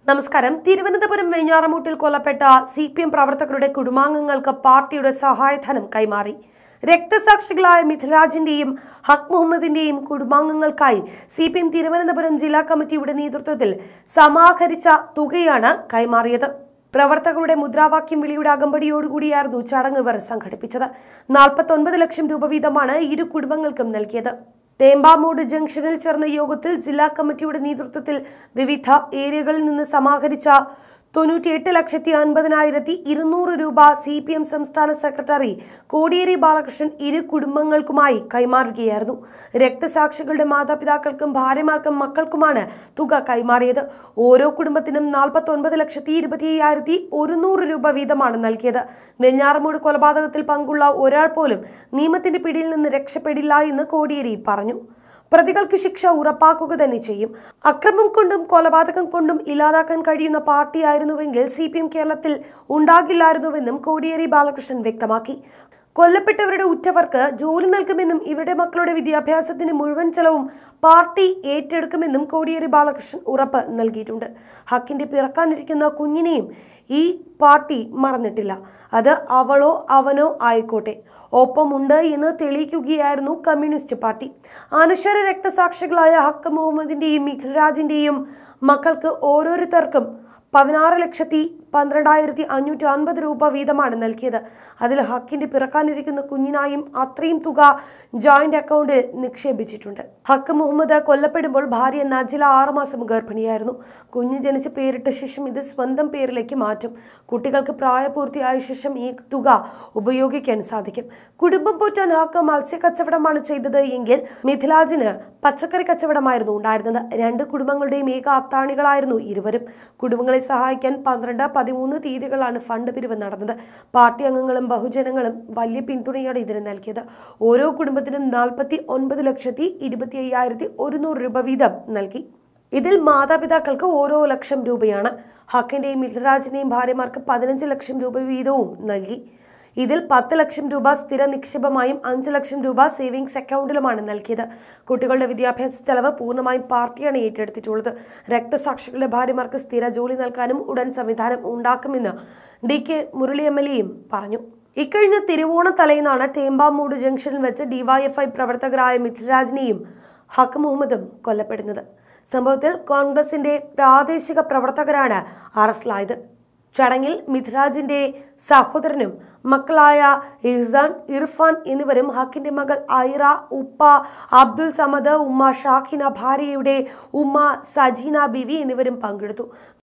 നമസ്കാരം തിരുവനന്തപുരം വെഞ്ഞാറമൂട്ടിൽ കൊല്ലപ്പെട്ട C P M പ്രവർത്തകരുടെ കുടുംബാംഗങ്ങൾക്ക് പാർട്ടിയുടെ സഹായധനം കൈമാറി രക്തസാക്ഷികളായ മിഥിലാജിന്റെയും ഹക് മുഹമ്മദിന്റെയും കുടുംബാംഗങ്ങൾക്കായി സി പി എം തിരുവനന്തപുരം ജില്ലാ കമ്മിറ്റിയുടെ നേതൃത്വത്തിൽ സമാഹരിച്ച തുകയാണ് കൈമാറിയത് പ്രവർത്തകരുടെ മുദ്രാവാക്യം വിളിയുടെ അകമ്പടിയോടുകൂടിയായിരുന്നു ചടങ്ങ് ഇവർ സംഘടിപ്പിച്ചത് നാൽപ്പത്തൊൻപത് ലക്ഷം രൂപ വീതമാണ് ഇരു കുടുംബങ്ങൾക്കും നൽകിയത് തേമ്പാമൂട് ജംഗ്ഷനിൽ ചേർന്ന യോഗത്തിൽ ജില്ലാ കമ്മിറ്റിയുടെ നേതൃത്വത്തിൽ വിവിധ ഏരിയകളിൽ നിന്ന് സമാഹരിച്ച തൊണ്ണൂറ്റിയെട്ട് ലക്ഷത്തി അൻപതിനായിരത്തി ഇരുന്നൂറ് രൂപ സി പി എം സംസ്ഥാന സെക്രട്ടറി കോടിയേരി ബാലകൃഷ്ണൻ ഇരു കുടുംബങ്ങൾക്കുമായി കൈമാറുകയായിരുന്നു രക്തസാക്ഷികളുടെ മാതാപിതാക്കൾക്കും ഭാര്യമാർക്കും മക്കൾക്കുമാണ് തുക കൈമാറിയത് ഓരോ കുടുംബത്തിനും നാൽപ്പത്തി ഒൻപത് ലക്ഷത്തി ഇരുപത്തി അയ്യായിരത്തി ഒരുന്നൂറ് രൂപ വീതമാണ് നൽകിയത് വെഞ്ഞാറമൂട് കൊലപാതകത്തിൽ പങ്കുള്ള ഒരാൾ പോലും നിയമത്തിന്റെ പിടിയിൽ നിന്ന് രക്ഷപ്പെടില്ല എന്ന് കോടിയേരി പറഞ്ഞു പ്രതികൾക്ക് ശിക്ഷ ഉറപ്പാക്കുക തന്നെ ചെയ്യും അക്രമം കൊണ്ടും കൊലപാതകം കൊണ്ടും ഇല്ലാതാക്കാൻ കഴിയുന്ന പാർട്ടിയായിരുന്നുവെങ്കിൽ സി പി എം കേരളത്തിൽ ഉണ്ടാകില്ലായിരുന്നുവെന്നും കോടിയേരി ബാലകൃഷ്ണൻ വ്യക്തമാക്കി കൊല്ലപ്പെട്ടവരുടെ ഉറ്റവർക്ക് ജോലി നൽകുമെന്നും ഇവരുടെ മക്കളുടെ വിദ്യാഭ്യാസത്തിന് മുഴുവൻ ചെലവും പാർട്ടി ഏറ്റെടുക്കുമെന്നും കോടിയേരി ബാലകൃഷ്ണൻ ഉറപ്പ് നൽകിയിട്ടുണ്ട് ഹക്കിന്റെ പിറക്കാനിരിക്കുന്ന കുഞ്ഞിനെയും ഈ പാർട്ടി മറന്നിട്ടില്ല അത് അവളോ അവനോ ആയിക്കോട്ടെ ഒപ്പമുണ്ട് എന്ന് തെളിയിക്കുകയായിരുന്നു കമ്മ്യൂണിസ്റ്റ് പാർട്ടി അനശ്വര രക്തസാക്ഷികളായ ഹക്ക് മുഹമ്മദിന്റെയും മിഥുരാജിന്റെയും മക്കൾക്ക് ഓരോരുത്തർക്കും പതിനാറ് ലക്ഷത്തി പന്ത്രണ്ടായിരത്തി അഞ്ഞൂറ്റി അൻപത് രൂപ വീതമാണ് നൽകിയത് അതിൽ ഹക്കിന്റെ പിറക്കാനിരിക്കുന്ന കുഞ്ഞിനായും അത്രയും തുക ജോയിന്റ് അക്കൗണ്ടിൽ നിക്ഷേപിച്ചിട്ടുണ്ട് ഹക്ക് മുഹമ്മദ് കൊല്ലപ്പെടുമ്പോൾ ഭാര്യ നജില ആറുമാസം ഗർഭിണിയായിരുന്നു കുഞ്ഞ് ജനിച്ച് പേരിട്ട ശേഷം ഇത് സ്വന്തം പേരിലേക്ക് മാറ്റും കുട്ടികൾക്ക് പ്രായപൂർത്തിയായ ശേഷം ഈ തുക ഉപയോഗിക്കാൻ സാധിക്കും കുടുംബം പോറ്റാൻ ഹക്ക് മത്സ്യ കച്ചവടമാണ് ചെയ്തത് എങ്കിൽ മിഥിലാജിന് പച്ചക്കറി കച്ചവടമായിരുന്നു ഉണ്ടായിരുന്നത് രണ്ട് കുടുംബങ്ങളുടെയും ഏക അത്താണികളായിരുന്നു ഇരുവരും കുടുംബങ്ങളെ സഹായിക്കാൻ പന്ത്രണ്ട് പതിമൂന്ന് തീയതികളാണ് ഫണ്ട് പിരിവ് നടന്നത് പാർട്ടി അംഗങ്ങളും ബഹുജനങ്ങളും വലിയ പിന്തുണയാണ് ഇതിന് നൽകിയത് ഓരോ കുടുംബത്തിനും നാൽപ്പത്തി ഒൻപത് ലക്ഷത്തി ഇരുപത്തി അയ്യായിരത്തി ഒരുന്നൂറ് രൂപ വീതം നൽകി ഇതിൽ മാതാപിതാക്കൾക്ക് ഓരോ ലക്ഷം രൂപയാണ് ഹക്കിന്റെയും മിഥുരാജിന്റെയും ഭാര്യമാർക്ക് പതിനഞ്ച് ലക്ഷം രൂപ വീതവും നൽകി ഇതിൽ പത്ത് ലക്ഷം രൂപ സ്ഥിര നിക്ഷേപമായും അഞ്ച് ലക്ഷം രൂപ സേവിങ്സ് അക്കൗണ്ടിലുമാണ് നൽകിയത് കുട്ടികളുടെ വിദ്യാഭ്യാസ ചെലവ് പൂർണ്ണമായും പാർട്ടിയാണ് ഏറ്റെടുത്തിട്ടുള്ളത് രക്തസാക്ഷികളുടെ ഭാര്യമാർക്ക് സ്ഥിര ജോലി നൽകാനും ഉടൻ സംവിധാനം ഉണ്ടാക്കുമെന്ന് D K Murali M L എയും പറഞ്ഞു ഇക്കഴിഞ്ഞ തിരുവോണ തലേന്നാണ് തേമ്പാമൂട് ജംഗ്ഷനിൽ വെച്ച് ഡിവൈഎഫ്ഐ പ്രവർത്തകരായ മിഥിരാജിനെയും ഹക്ക് മുഹമ്മദും കൊല്ലപ്പെടുന്നത് സംഭവത്തിൽ കോൺഗ്രസിന്റെ പ്രാദേശിക പ്രവർത്തകരാണ് അറസ്റ്റിലായത് ചടങ്ങിൽ മിഥ്രാജിന്റെ സഹോദരനും മക്കളായ ഇഹ്സാൻ ഇർഫാൻ എന്നിവരും ഹക്കിന്റെ മകൾ ഐറ ഉപ്പ അബ്ദുൽ സമദ് ഉമ്മ ഷാഖിന ഭാര്യയുടെ ഉമ്മ സജീന ബിവി എന്നിവരും പങ്കെടുത്തു